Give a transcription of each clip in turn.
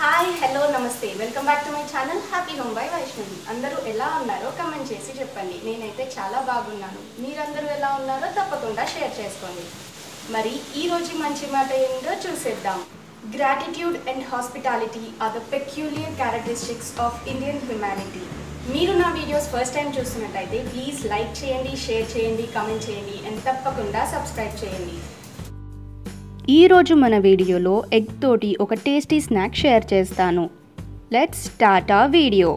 hi hello namaste welcome back to my channel happy home by Vaishnavi అందరూ ఎలా ఉన్నారో comment చేసి చెప్పండి నేనైతే చాలా బాగున్నాను మీరందరూ ఎలా ఉన్నారో తప్పకుండా షేర్ చేసుకోండి మరి ఈ రోజు మంచి మాట ఏంటో చూసేద్దాం gratitude and hospitality are the peculiar characteristics of Indian humanity మీరు నా వీడియోస్ ఫస్ట్ టైం చూస్తున్నట్టయితే ప్లీజ్ లైక్ చేయండి షేర్ చేయండి కమెంట్ చేయండి అండ్ తప్పకుండా సబ్స్క్రైబ్ చేయండి ఈరోజు మన వీడియోలో ఎగ్ తోటి ఒక టేస్టీ స్నాక్ షేర్ చేస్తాను లెట్స్ స్టార్ట్ ఆ వీడియో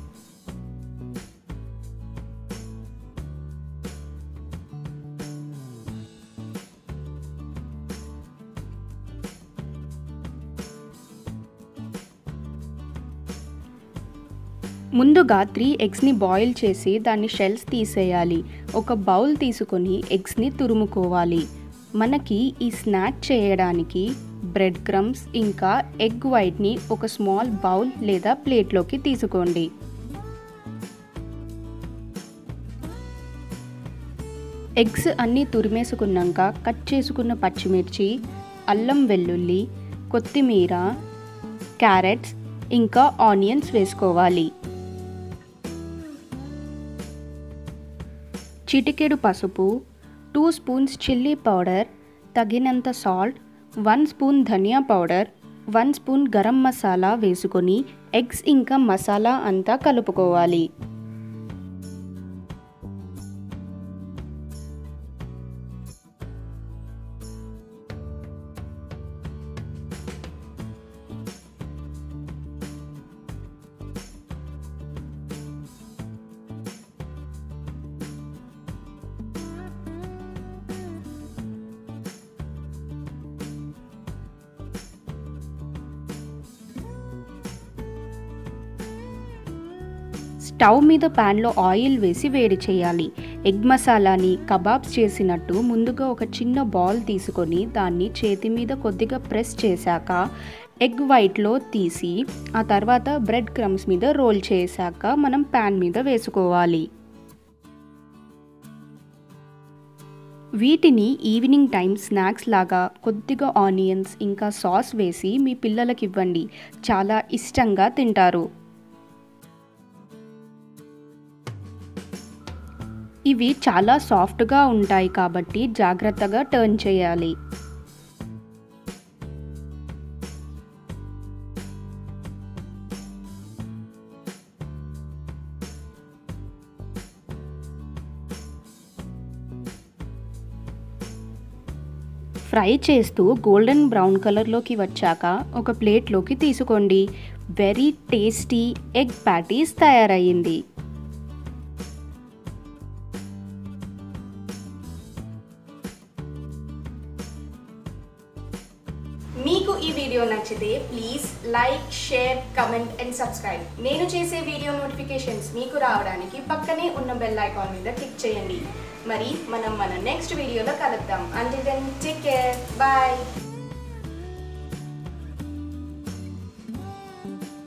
ముందుగా త్రీ ఎగ్స్ని బాయిల్ చేసి దాన్ని షెల్స్ తీసేయాలి ఒక బౌల్ తీసుకొని ఎగ్స్ని తురుముకోవాలి మనకి ఈ స్నాక్ చేయడానికి బ్రెడ్ క్రమ్స్ ఇంకా ఎగ్ వైట్ని ఒక స్మాల్ బౌల్ లేదా ప్లేట్లోకి తీసుకోండి ఎగ్స్ అన్నీ తురిమేసుకున్నాక కట్ చేసుకున్న పచ్చిమిర్చి అల్లం వెల్లుల్లి కొత్తిమీర క్యారెట్స్ ఇంకా ఆనియన్స్ వేసుకోవాలి చిటికెడు పసుపు టూ స్పూన్స్ చిల్లీ పౌడర్ తగినంత సాల్ట్ వన్ స్పూన్ ధనియా powder one spoon garam masala వేసుకొని ఎగ్స్ ఇంకా మసాలా అంతా కలుపుకోవాలి స్టవ్ మీద ప్యాన్లో ఆయిల్ వేసి వేడి చేయాలి ఎగ్ మసాలాని కబాబ్స్ చేసినట్టు ముందుగా ఒక చిన్న బాల్ తీసుకొని దాన్ని చేతి మీద కొద్దిగా ప్రెస్ చేశాక ఎగ్ వైట్లో తీసి ఆ తర్వాత బ్రెడ్ క్రమ్స్ మీద రోల్ చేశాక మనం ప్యాన్ మీద వేసుకోవాలి వీటిని ఈవినింగ్ టైం స్నాక్స్ లాగా కొద్దిగా ఆనియన్స్ ఇంకా సాస్ వేసి మీ పిల్లలకి ఇవ్వండి చాలా ఇష్టంగా తింటారు ఇవి చాలా సాఫ్ట్గా ఉంటాయి కాబట్టి జాగ్రత్తగా టర్న్ చేయాలి ఫ్రై చేస్తూ గోల్డెన్ బ్రౌన్ కలర్లోకి వచ్చాక ఒక ప్లేట్లోకి తీసుకోండి వెరీ టేస్టీ ఎగ్ ప్యాటీస్ తయారయ్యింది మీకు ఈ వీడియో నచ్చితే please like share comment and subscribe నేను చేసే వీడియో నోటిఫికేషన్స్ మీకు రావడానికి పక్కనే ఉన్న బెల్ ఐకాన్ మీద క్లిక్ చేయండి మరి మనం మన నెక్స్ట్ వీడియోలో కలుద్దాం అంటే దెన్ టేక్ కేర్ బాయ్